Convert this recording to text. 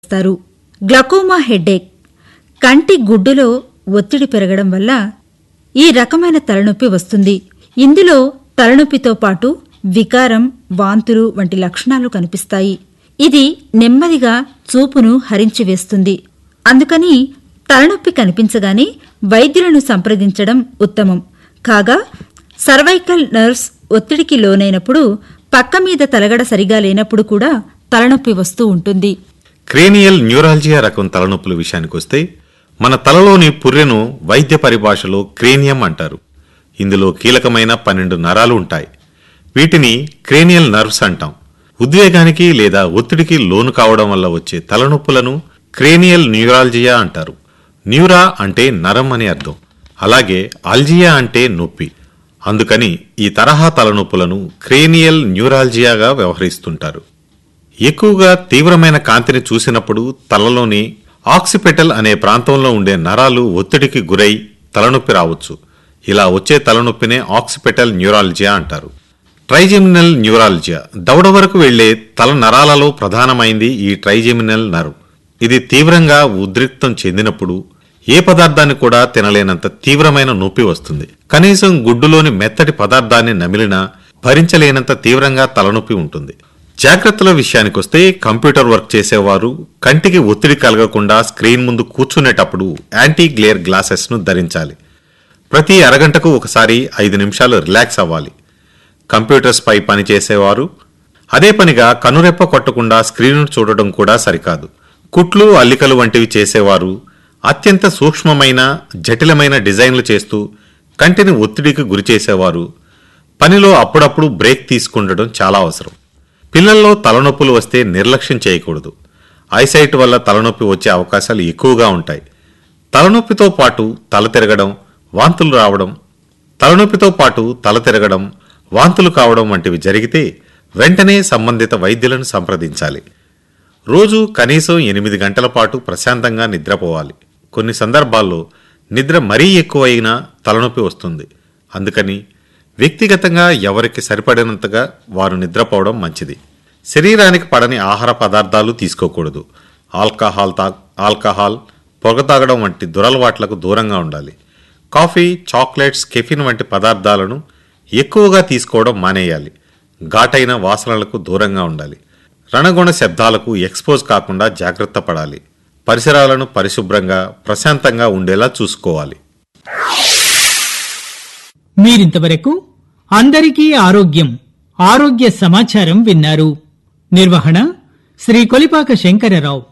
చేస్తారు glaucoma headache కంటి గుడ్డులో ఒత్తిడి పెరగడం వల్ల ఈ రకమైన తలనొప్పి వస్తుంది ఇందులో తలనొప్పితో పాటు వికారం వాంతులు వంటి లక్షణాలు కనిపిస్తాయి ఇది నెమ్మదిగా చూపును హరించివేస్తుంది అందుకని తలనొప్పి కనిపించగానే వైద్యులను సంప్రదించడం ఉత్తమం కాగా సర్వైకల్ నర్వ్స్ ఒత్తిడికి లోనైనప్పుడు పక్క మీద తలగడ సరిగా లేనప్పుడు కూడా తలనొప్పి వస్తూ ఉంటుంది క్రేనియల్ న్యూరాలజియా రకం తలనొప్పుల విషయానికొస్తే మన తలలోని పుర్రెను వైద్య పరిభాషలో క్రేనియం అంటారు ఇందులో కీలకమైన పన్నెండు నరాలు ఉంటాయి వీటిని క్రేనియల్ నర్వ్స్ అంటాం ఉద్వేగానికి లేదా ఒత్తిడికి లోను కావడం వల్ల వచ్చే తలనొప్పులను క్రేనియల్ న్యూరాలజియా అంటారు న్యూరా అంటే నరం అని అర్థం అలాగే ఆల్జియా అంటే నొప్పి అందుకని ఈ తరహా తలనొప్పులను క్రేనియల్ న్యూరాలజియాగా వ్యవహరిస్తుంటారు ఎక్కువగా తీవ్రమైన కాంతిని చూసినప్పుడు తలలోని ఆక్సిపెటల్ అనే ప్రాంతంలో ఉండే నరాలు ఒత్తిడికి గురై తలనొప్పి రావచ్చు ఇలా వచ్చే తలనొప్పినే ఆక్సిపెటల్ న్యూరాలజియా అంటారు ట్రైజెమినల్ న్యూరాలజియా దవడ వరకు వెళ్లే తల నరాలలో ప్రధానమైంది ఈ ట్రైజెమినల్ నర్వ్ ఇది తీవ్రంగా ఉద్రిక్తం చెందినప్పుడు ఏ పదార్థాన్ని కూడా తినలేనంత తీవ్రమైన నొప్పి వస్తుంది కనీసం గుడ్డులోని మెత్తటి పదార్థాన్ని నమిలినా భరించలేనంత తీవ్రంగా తలనొప్పి ఉంటుంది జాగ్రత్తల విషయానికొస్తే కంప్యూటర్ వర్క్ చేసేవారు కంటికి ఒత్తిడి కలగకుండా స్క్రీన్ ముందు కూర్చునేటప్పుడు యాంటీ గ్లేర్ గ్లాసెస్ ను ధరించాలి ప్రతి అరగంటకు ఒకసారి ఐదు నిమిషాలు రిలాక్స్ అవ్వాలి కంప్యూటర్స్ పై పనిచేసేవారు అదే పనిగా కనురెప్ప కొట్టకుండా స్క్రీన్ను చూడడం కూడా సరికాదు కుట్లు అల్లికలు వంటివి చేసేవారు అత్యంత సూక్ష్మమైన జటిలమైన డిజైన్లు చేస్తూ కంటిని ఒత్తిడికి గురి చేసేవారు పనిలో అప్పుడప్పుడు బ్రేక్ తీసుకుండడం చాలా అవసరం పిల్లల్లో తలనొప్పులు వస్తే నిర్లక్ష్యం చేయకూడదు ఐసైట్ వల్ల తలనొప్పి వచ్చే అవకాశాలు ఎక్కువగా ఉంటాయి తలనొప్పితో పాటు తల తిరగడం వాంతులు రావడం తలనొప్పితో పాటు తల తిరగడం వాంతులు కావడం వంటివి జరిగితే వెంటనే సంబంధిత వైద్యులను సంప్రదించాలి రోజు కనీసం ఎనిమిది గంటల పాటు ప్రశాంతంగా నిద్రపోవాలి కొన్ని సందర్భాల్లో నిద్ర మరీ ఎక్కువైనా తలనొప్పి వస్తుంది అందుకని వ్యక్తిగతంగా ఎవరికి సరిపడినంతగా వారు నిద్రపోవడం మంచిది శరీరానికి పడని ఆహార పదార్థాలు తీసుకోకూడదు ఆల్కహాల్ తా ఆల్కహాల్ పొగ తాగడం వంటి దురలవాట్లకు దూరంగా ఉండాలి కాఫీ చాక్లెట్స్ కెఫిన్ వంటి పదార్థాలను ఎక్కువగా తీసుకోవడం మానేయాలి ఘాటైన వాసనలకు దూరంగా ఉండాలి రణగుణ శబ్దాలకు ఎక్స్పోజ్ కాకుండా జాగ్రత్త పడాలి పరిసరాలను పరిశుభ్రంగా ప్రశాంతంగా ఉండేలా చూసుకోవాలి మీరింతవరకు అందరికీ ఆరోగ్యం ఆరోగ్య సమాచారం విన్నారు నిర్వహణ శ్రీ కొలిపాక శంకరరావు